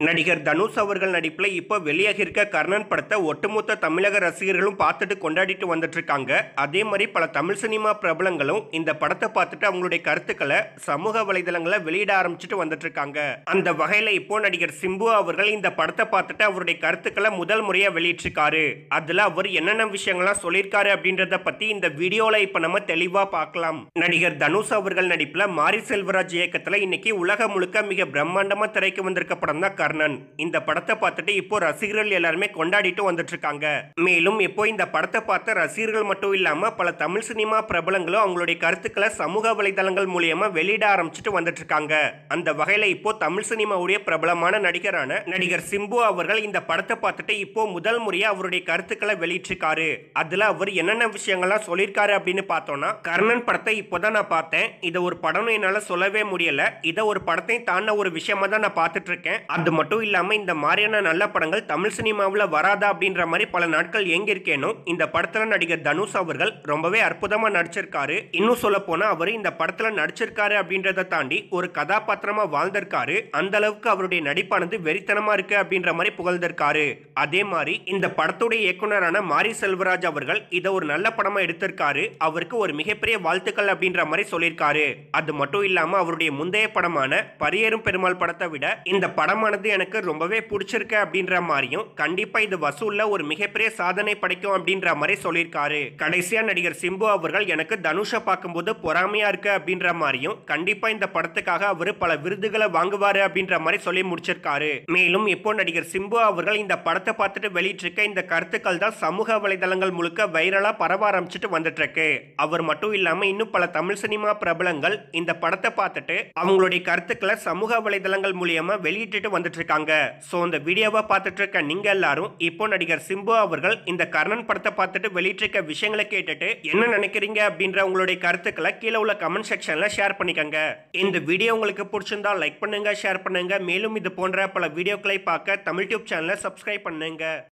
நடிகர் தனுஷ் அவர்கள் நடிப்புல இப்போ வெளியாகி இருக்க கர்ணன் படத்தை ஒட்டுமொத்த தமிழக ரசிகர்களும் பார்த்துட்டு கொண்டாடிட்டு வந்துட்டு இருக்காங்க அதே மாதிரி பல தமிழ் சினிமா பிரபலங்களும் இந்த படத்தை பார்த்துட்டு அவங்களுடைய கருத்துக்களை சமூக வலைதளங்களை வெளியிட ஆரம்பிச்சுட்டு வந்துட்டு இருக்காங்க அந்த வகையில இப்போ நடிகர் சிம்பு அவர்கள் இந்த படத்தை பார்த்துட்டு அவருடைய கருத்துக்களை முதல் முறையா வெளியிட்டிருக்காரு அதுல அவர் என்னென்ன விஷயங்கள்லாம் சொல்லியிருக்காரு அப்படின்றத பத்தி இந்த வீடியோல இப்ப நம்ம தெளிவா பார்க்கலாம் நடிகர் தனுஷ் அவர்கள் நடிப்புல மாரி செல்வராஜ் இயக்கத்துல இன்னைக்கு உலகம் முழுக்க மிக பிரம்மாண்டமா திரைக்கு வந்திருக்க படம் தான் கர்ணன் இந்த படத்தை பார்த்துட்டு இப்போ ரசிகர்கள் எல்லாருமே கொண்டாடிட்டு வந்துட்டு இருக்காங்க மேலும் இப்போ இந்த படத்தை பார்த்த ரசிகர்கள் மட்டும் இல்லாம பல தமிழ் சினிமா பிரபலங்களும் அவங்களுடைய கருத்துக்களை சமூக வலைதளங்கள் மூலியமா வெளியிட ஆரம்பிச்சுட்டு வந்துட்டு இருக்காங்க அந்த வகையில இப்போ தமிழ் சினிமாவுடைய பிரபலமான நடிகரான நடிகர் சிம்பு அவர்கள் இந்த படத்தை பார்த்துட்டு இப்போ முதல் முறையா அவருடைய கருத்துக்களை வெளியிட்டிருக்காரு அதுல அவர் என்னென்ன விஷயங்கள்லாம் சொல்லியிருக்காரு அப்படின்னு பார்த்தோம்னா கர்ணன் படத்தை இப்போதான் நான் பார்த்தேன் இதை ஒரு படம்னு என்னால சொல்லவே முடியல இதை ஒரு படத்தை தாண்ட ஒரு விஷயமா தான் நான் பார்த்துட்டு இருக்கேன் அது மட்டும் இல்லாம இந்த மாதிரியான நல்ல படங்கள் தமிழ் சினிமாவில் வராதா அப்படின்ற மாதிரி பல நாட்கள் எங்க இருக்கேனோ இந்த படத்துல நடிகர் தனுஷ் அவர்கள் ரொம்பவே அற்புதமா நடிச்சிருக்காரு இன்னும் சொல்ல போனா அவர் இந்த படத்துல நடிச்சிருக்காரு அப்படின்றத தாண்டி ஒரு கதாபாத்திரமா வாழ்ந்திருக்காரு அந்த அளவுக்கு அவருடைய நடிப்பானது வெறித்தனமா இருக்கு அப்படின்ற மாதிரி புகழ்ந்திருக்காரு அதே மாதிரி இந்த படத்துடைய இயக்குனரான மாரி செல்வராஜ் அவர்கள் இதை ஒரு நல்ல படமா எடுத்திருக்காரு அவருக்கு ஒரு மிகப்பெரிய வாழ்த்துக்கள் அப்படின்ற மாதிரி சொல்லியிருக்காரு அது மட்டும் இல்லாம அவருடைய முந்தைய படமான பரியேறும் பெருமாள் படத்தை விட இந்த படமானது எனக்கு ரொம்பவே பிடிச்சிருக்கு அப்படின்ற மாதிரியும் கண்டிப்பா இது வசூல்ல ஒரு மிகப்பெரிய சாதனை படைக்கும் அப்படின்ற மாதிரி சொல்லியிருக்காரு கடைசியா நடிகர் சிம்பு அவர்கள் எனக்கு தனுஷை பார்க்கும்போது பொறாமையா இருக்கு அப்படின்ற மாதிரியும் கண்டிப்பா இந்த படத்துக்காக அவர் பல விருதுகளை வாங்குவாரு அப்படின்ற மாதிரி சொல்லி முடிச்சிருக்காரு மேலும் இப்போ நடிகர் சிம்பு அவர்கள் இந்த படத்தை பார்த்துட்டு வெளியிட்டிருக்க இந்த கருத்துக்கள் தான் சமூக வலைதளங்கள் முழுக்க வைரலா பரவ ஆரம்பிச்சுட்டு வந்துட்டு இருக்கு அவர் மட்டும் இல்லாம இன்னும் பல தமிழ் சினிமா பிரபலங்கள் இந்த படத்தை பார்த்துட்டு அவங்களுடைய கருத்துக்களை சமூக வலைதளங்கள் மூலியமா வெளியிட்டுட்டு வந்துட்டு இருக்காங்க ஸோ இந்த வீடியோவை பார்த்துட்டு இருக்க நீங்க எல்லாரும் இப்போ நடிகர் சிம்பு அவர்கள் இந்த கர்ணன் படத்தை பார்த்துட்டு வெளியிட்டிருக்க விஷயங்களை கேட்டுட்டு என்ன நினைக்கிறீங்க அப்படின்ற உங்களுடைய கருத்துக்களை கீழே உள்ள கமெண்ட் செக்ஷன்ல ஷேர் பண்ணிக்கங்க இந்த வீடியோ உங்களுக்கு பிடிச்சிருந்தா லைக் பண்ணுங்க ஷேர் பண்ணுங்க மேலும் இது போன்ற பல வீடியோக்களை பார்க்க தமிழ் டியூப் சேனலை சப்ஸ்கிரைப் பண்ணுங்க